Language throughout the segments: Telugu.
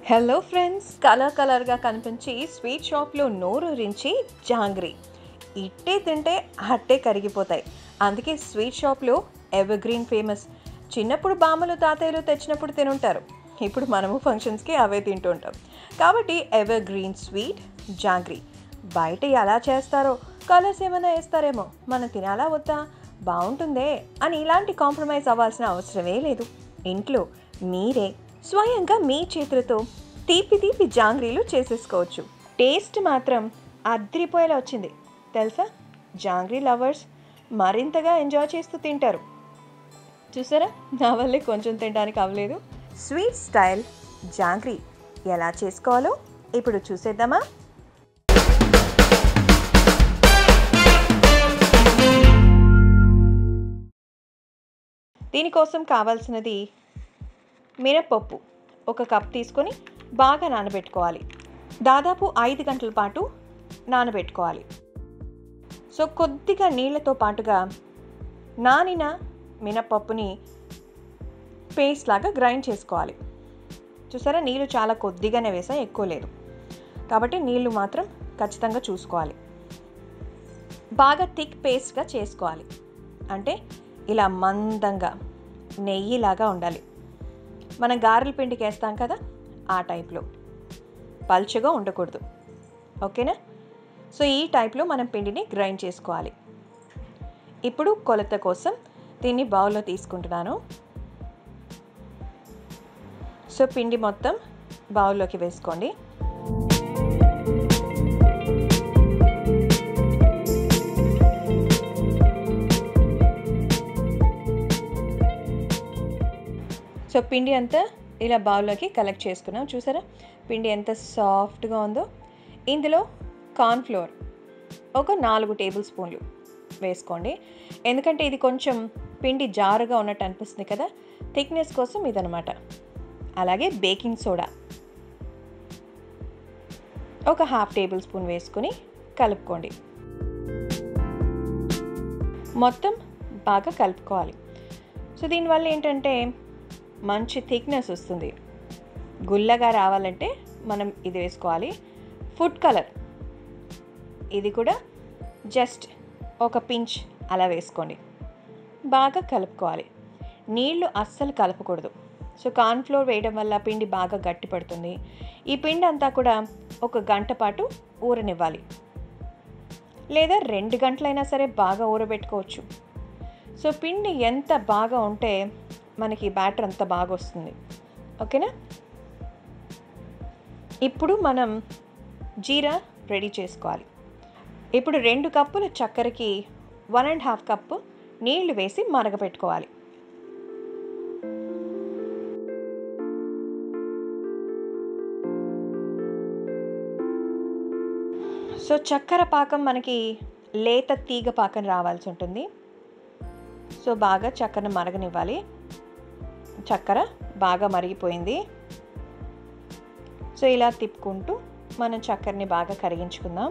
హలో ఫ్రెండ్స్ కలర్ కలర్గా కనిపించి స్వీట్ షాప్లో నోరూరించి జాంగ్రీ ఇట్టే తింటే అట్టే కరిగిపోతాయి అందుకే స్వీట్ షాప్లో ఎవర్ గ్రీన్ ఫేమస్ చిన్నప్పుడు బామ్మలు తాతయ్యలు తెచ్చినప్పుడు తినుంటారు ఇప్పుడు మనము ఫంక్షన్స్కి అవే తింటుంటాం కాబట్టి ఎవర్ గ్రీన్ స్వీట్ జాంగ్రీ బయట ఎలా చేస్తారో కలర్స్ ఏమైనా వేస్తారేమో మనం తినాలా వద్దా బాగుంటుందే అని ఇలాంటి కాంప్రమైజ్ అవ్వాల్సిన అవసరమే లేదు ఇంట్లో మీరే స్వయంగా మీ చేతులతో తీపి తీపి జాంగ్రీలు చేసేసుకోవచ్చు టేస్ట్ మాత్రం అద్రిపోయేలా వచ్చింది తెలుసా జాంగ్రీ లవర్స్ మరింతగా ఎంజాయ్ చేస్తూ తింటారు చూసారా నా వల్లే కొంచెం తినడానికి అవ్వలేదు స్వీట్ స్టైల్ జాంగ్రీ ఎలా చేసుకోవాలో ఇప్పుడు చూసేద్దామా దీనికోసం కావాల్సినది మినప్పప్పు ఒక కప్ తీసుకొని బాగా నానబెట్టుకోవాలి దాదాపు ఐదు గంటల పాటు నానబెట్టుకోవాలి సో కొద్దిగా నీళ్ళతో పాటుగా నానిన మినప్పప్పుని పేస్ట్ లాగా గ్రైండ్ చేసుకోవాలి చూసారా నీళ్ళు చాలా కొద్దిగానే వేసా ఎక్కువ లేదు కాబట్టి నీళ్ళు మాత్రం ఖచ్చితంగా చూసుకోవాలి బాగా థిక్ పేస్ట్గా చేసుకోవాలి అంటే ఇలా మందంగా నెయ్యిలాగా ఉండాలి మనం గారెల పిండికి వేస్తాం కదా ఆ టైప్లో పల్చగా ఉండకూడదు ఓకేనా సో ఈ టైప్లో మనం పిండిని గ్రైండ్ చేసుకోవాలి ఇప్పుడు కొలత కోసం దీన్ని బౌల్లో తీసుకుంటున్నాను సో పిండి మొత్తం బౌల్లోకి వేసుకోండి సో పిండి అంతా ఇలా బౌల్లోకి కలెక్ట్ చేసుకున్నాం చూసారా పిండి ఎంత సాఫ్ట్గా ఉందో ఇందులో కార్న్ఫ్లోర్ ఒక నాలుగు టేబుల్ స్పూన్లు వేసుకోండి ఎందుకంటే ఇది కొంచెం పిండి జారుగా ఉన్నట్టు అనిపిస్తుంది కదా థిక్నెస్ కోసం ఇదనమాట అలాగే బేకింగ్ సోడా ఒక హాఫ్ టేబుల్ స్పూన్ వేసుకొని కలుపుకోండి మొత్తం బాగా కలుపుకోవాలి సో దీనివల్ల ఏంటంటే మంచి థిక్నెస్ వస్తుంది గుల్లగా రావాలంటే మనం ఇది వేసుకోవాలి ఫుడ్ కలర్ ఇది కూడా జస్ట్ ఒక పించ్ అలా వేసుకోండి బాగా కలుపుకోవాలి నీళ్లు అస్సలు కలపకూడదు సో కార్న్ఫ్లోర్ వేయడం వల్ల పిండి బాగా గట్టి పడుతుంది ఈ పిండి అంతా కూడా ఒక గంట పాటు ఊరనివ్వాలి లేదా రెండు గంటలైనా సరే బాగా ఊరబెట్టుకోవచ్చు సో పిండి ఎంత బాగా ఉంటే మనకి బ్యాటర్ అంత బాగా వస్తుంది ఓకేనా ఇప్పుడు మనం జీరా రెడీ చేసుకోవాలి ఇప్పుడు రెండు కప్పుల చక్కెరకి వన్ అండ్ హాఫ్ కప్పు నీళ్లు వేసి మరగపెట్టుకోవాలి సో చక్కెర పాకం మనకి లేత తీగ పాకం రావాల్సి ఉంటుంది సో బాగా చక్కెరను మరగనివ్వాలి చక్కెర బాగా మరిగిపోయింది సో ఇలా తిప్పుకుంటూ మనం చక్కెరని బాగా కరిగించుకుందాం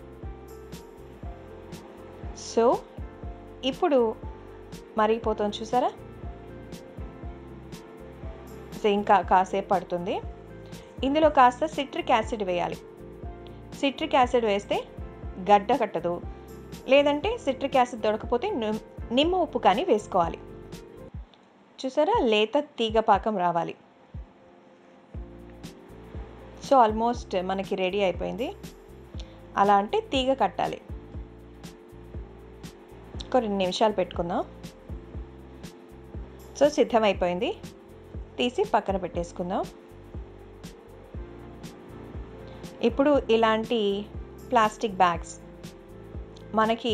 సో ఇప్పుడు మరిగిపోతుంది చూసారా సో ఇంకా కాసేపు పడుతుంది ఇందులో కాస్త సిట్రిక్ యాసిడ్ వేయాలి సిట్రిక్ యాసిడ్ వేస్తే గడ్డ కట్టదు లేదంటే సిట్రిక్ యాసిడ్ దొరకపోతే నిమ్మ ఉప్పు కానీ వేసుకోవాలి చూసారా లేత తీగ పాకం రావాలి సో ఆల్మోస్ట్ మనకి రెడీ అయిపోయింది అలా అంటే తీగ కట్టాలి ఒక రెండు నిమిషాలు పెట్టుకుందాం సో సిద్ధమైపోయింది తీసి పక్కన పెట్టేసుకుందాం ఇప్పుడు ఇలాంటి ప్లాస్టిక్ బ్యాగ్స్ మనకి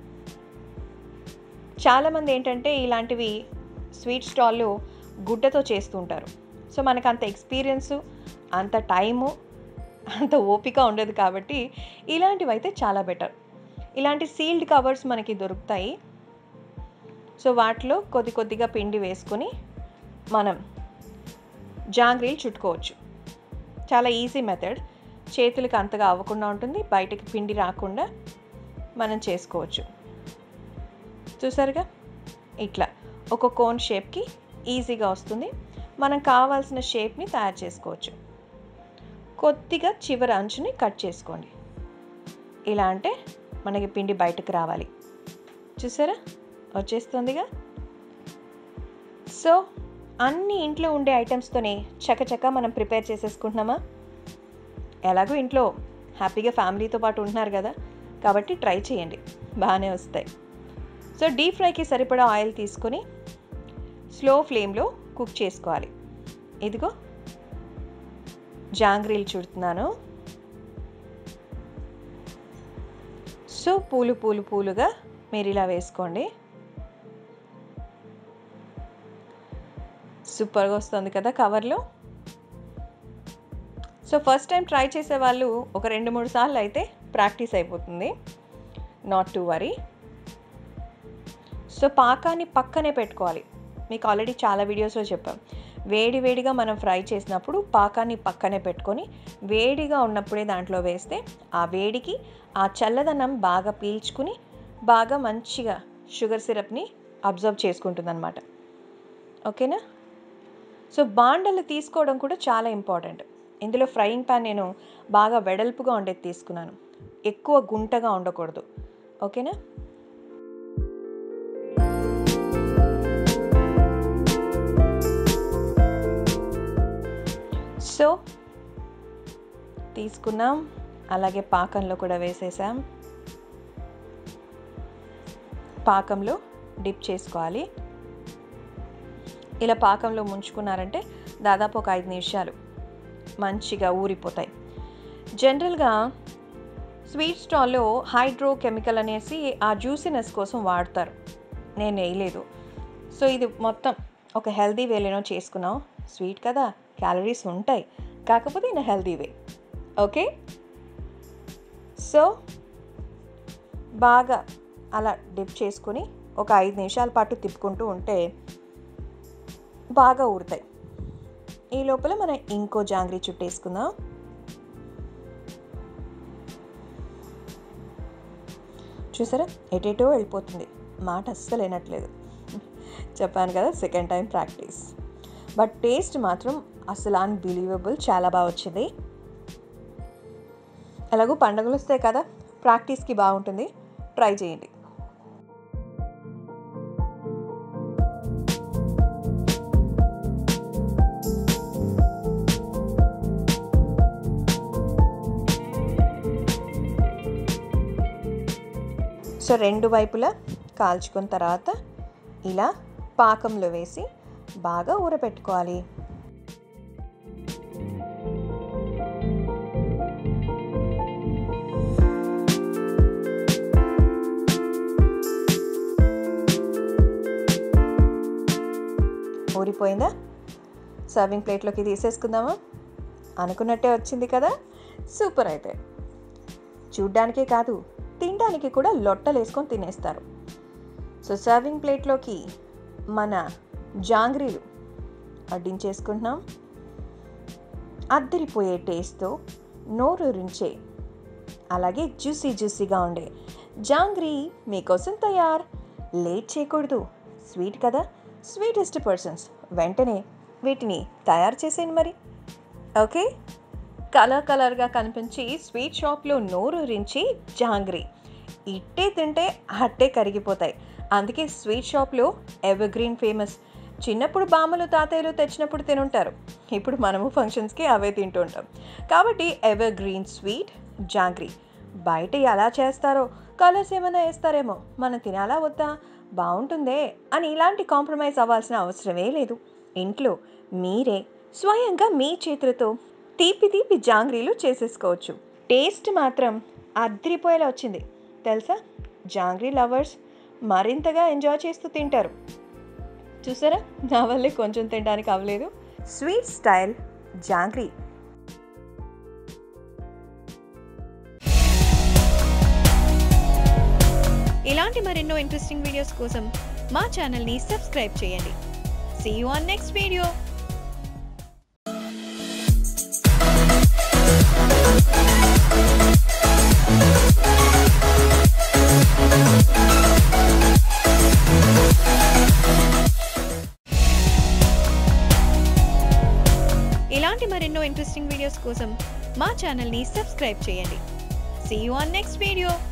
చాలామంది ఏంటంటే ఇలాంటివి స్వీట్ స్టాల్లో గుడ్డతో చేస్తుంటారు సో మనకు అంత ఎక్స్పీరియన్సు అంత టైము అంత ఓపిక ఉండదు కాబట్టి ఇలాంటివి అయితే చాలా బెటర్ ఇలాంటి సీల్డ్ కవర్స్ మనకి దొరుకుతాయి సో వాటిలో కొద్ది కొద్దిగా పిండి వేసుకొని మనం జాంగ్రీలు చుట్టుకోవచ్చు చాలా ఈజీ మెథడ్ చేతులకు అంతగా అవ్వకుండా ఉంటుంది బయటకి పిండి రాకుండా మనం చేసుకోవచ్చు చూసారుగా ఇట్లా ఒక కోన్ షేప్కి ఈజీగా వస్తుంది మనం కావాల్సిన షేప్ని తయారు చేసుకోవచ్చు కొద్దిగా చివరి అంచుని కట్ చేసుకోండి ఇలా అంటే మనకి పిండి బయటకు రావాలి చూసారా వచ్చేస్తుందిగా సో అన్ని ఇంట్లో ఉండే ఐటమ్స్తోనే చకచక మనం ప్రిపేర్ చేసేసుకుంటున్నామా ఎలాగో ఇంట్లో హ్యాపీగా ఫ్యామిలీతో పాటు ఉంటున్నారు కదా కాబట్టి ట్రై చేయండి బాగానే వస్తాయి సో డీప్ ఫ్రైకి సరిపడా ఆయిల్ తీసుకొని స్లో ఫ్లేమ్లో కుక్ చేసుకోవాలి ఇదిగో జాంగ్రీలు చుడుతున్నాను సో పూలు పూలు పూలుగా మీరు ఇలా వేసుకోండి సూపర్గా వస్తుంది కదా కవర్లో సో ఫస్ట్ టైం ట్రై చేసే వాళ్ళు ఒక రెండు మూడు సార్లు అయితే ప్రాక్టీస్ అయిపోతుంది నాట్ టు వరీ సో పాకాన్ని పక్కనే పెట్టుకోవాలి మీకు ఆల్రెడీ చాలా వీడియోస్లో చెప్పాం వేడి వేడిగా మనం ఫ్రై చేసినప్పుడు పాకాన్ని పక్కనే పెట్టుకొని వేడిగా ఉన్నప్పుడే దాంట్లో వేస్తే ఆ వేడికి ఆ చల్లదనం బాగా పీల్చుకుని బాగా మంచిగా షుగర్ సిరప్ని అబ్జర్వ్ చేసుకుంటుందన్నమాట ఓకేనా సో బాండలు తీసుకోవడం కూడా చాలా ఇంపార్టెంట్ ఇందులో ఫ్రైయింగ్ ప్యాన్ నేను బాగా వెడల్పుగా ఉండేది తీసుకున్నాను ఎక్కువ గుంటగా ఉండకూడదు ఓకేనా సో తీసుకున్నాం అలాగే పాకంలో కూడా వేసేసాం పాకంలో డిప్ చేసుకోవాలి ఇలా పాకంలో ముంచుకున్నారంటే దాదాపు ఒక ఐదు నిమిషాలు మంచిగా ఊరిపోతాయి జనరల్గా స్వీట్ స్టాల్లో హైడ్రో కెమికల్ అనేసి ఆ జ్యూసినెస్ కోసం వాడతారు నేను వేయలేదు సో ఇది మొత్తం ఒక హెల్దీ వేలేనో చేసుకున్నాం స్వీట్ కదా క్యాలరీస్ ఉంటాయి కాకపోతే in healthy way okay so బాగా అలా డిప్ చేసుకుని ఒక ఐదు నిమిషాల పాటు తిప్పుకుంటూ ఉంటే బాగా ఊరుతాయి ఈ లోపల మనం ఇంకో జాంగ్రీ చుట్టేసుకుందాం చూసారా ఎటేటో వెళ్ళిపోతుంది మాట అస్సలు వినట్లేదు చెప్పాను కదా second time practice but taste మాత్రం అసలు అన్బిలీవబుల్ చాలా బాగా వచ్చింది ఎలాగో పండుగలు వస్తాయి కదా ప్రాక్టీస్కి బాగుంటుంది ట్రై చేయండి సో రెండు వైపులా కాల్చుకున్న తర్వాత ఇలా పాకంలో వేసి బాగా ఊరపెట్టుకోవాలి ఊరిపోయిందా సర్వింగ్ ప్లేట్లోకి తీసేసుకుందామా అనుకున్నట్టే వచ్చింది కదా సూపర్ అయితే చూడ్డానికే కాదు తినడానికి కూడా లొట్టలు వేసుకొని తినేస్తారు సో సర్వింగ్ ప్లేట్లోకి మన జాంగ్రీలు అడ్డించేసుకుంటున్నాం అద్దరిపోయే టేస్ట్తో నోరూరించే అలాగే జ్యూసీ జ్యూసీగా ఉండే జాంగ్రీ మీకోసం తయారు లేట్ చేయకూడదు స్వీట్ కదా స్వీటెస్ట్ పర్సన్స్ వెంటనే వీటిని తయారు చేసేయండి మరి ఓకే కలర్ కలర్గా కనిపించి స్వీట్ షాప్లో నోరూరించి జాంగ్రీ ఇట్టే తింటే అట్టే కరిగిపోతాయి అందుకే స్వీట్ షాప్లో ఎవర్ గ్రీన్ ఫేమస్ చిన్నప్పుడు బామ్మలు తాతయ్యలు తెచ్చినప్పుడు తినుంటారు ఇప్పుడు మనము ఫంక్షన్స్కి అవే తింటుంటాం కాబట్టి ఎవర్ గ్రీన్ స్వీట్ జాంగ్రీ బయట ఎలా చేస్తారో కలర్స్ ఏమైనా వేస్తారేమో మనం తినాలా వద్దా బాగుంటుందే అని ఇలాంటి కాంప్రమైజ్ అవ్వాల్సిన అవసరమే లేదు ఇంట్లో మీరే స్వయంగా మీ చేతులతో తీపి తీపి జాంగ్రీలు చేసేసుకోవచ్చు టేస్ట్ మాత్రం అద్రిపోయేలా వచ్చింది తెలుసా జాంగ్రీ లవర్స్ మరింతగా ఎంజాయ్ చేస్తూ తింటారు చూసారా నా వల్లే కొంచెం తినడానికి అవ్వలేదు స్వీట్ స్టైల్ జాంగ్రీ ఇలాంటి మరెన్నో ఇంట్రెస్టింగ్ వీడియోస్ కోసం మా ఛానల్ని సబ్స్క్రైబ్ చేయండి see you on next video ఇలాంటి మరెన్నో ఇంట్రెస్టింగ్ ఇంట్రెస్టింగ్ వీడియోస్ కోసం మా ఛానల్ని సబ్స్క్రైబ్ చేయండి see you on next video